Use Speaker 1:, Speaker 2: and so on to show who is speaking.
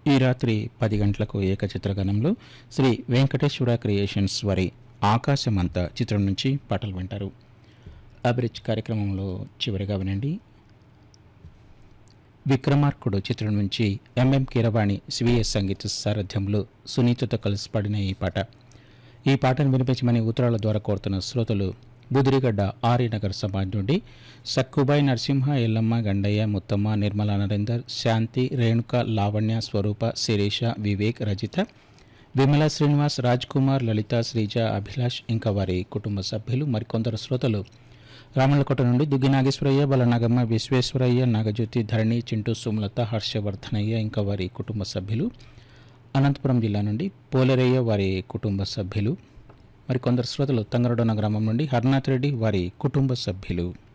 Speaker 1: ఈ రాత్రి పది గంటలకు ఏకచిత్రగణంలో శ్రీ వెంకటేశ్వర క్రియేషన్స్ వారి ఆకాశమంత చిత్రం నుంచి పాటలు వింటారు అభిరుచి కార్యక్రమంలో చివరిగా వినండి విక్రమార్కుడు చిత్రం నుంచి ఎంఎం కీరవాణి స్వీయ సంగీత సారథ్యంలో సునీతతో కలిసి పాడిన ఈ పాట ఈ పాటను వినిపించమని ఉత్తరాల ద్వారా కోరుతున్న శ్రోతలు బుదిరిగడ్డ ఆర్యనగర్ సమాజ్ నుండి సక్కుబాయి నరసింహ ఎల్లమ్మ గండయ్య ముత్తమ్మ నిర్మల నరేందర్ శాంతి రేణుక లావణ్య స్వరూప శిరీష వివేక్ రజిత విమల శ్రీనివాస్ రాజ్ కుమార్ లలిత శ్రీజ అభిలాష్ ఇంకా వారి కుటుంబ సభ్యులు మరికొందరు శ్రోతలు రామలకోట నుండి దుగ్గి నాగేశ్వరయ్య బలనాగమ్మ విశ్వేశ్వరయ్య నాగజ్యోతి ధరణి చింటూ సుమలత హర్షవర్ధనయ్య ఇంకా వారి కుటుంబ సభ్యులు అనంతపురం జిల్లా నుండి పోలేరయ్య వారి కుటుంబ సభ్యులు మరికొందరు శ్రోతలు తంగరడోన గ్రామం నుండి హర్నాథ్ రెడ్డి వారి కుటుంబ సభ్యులు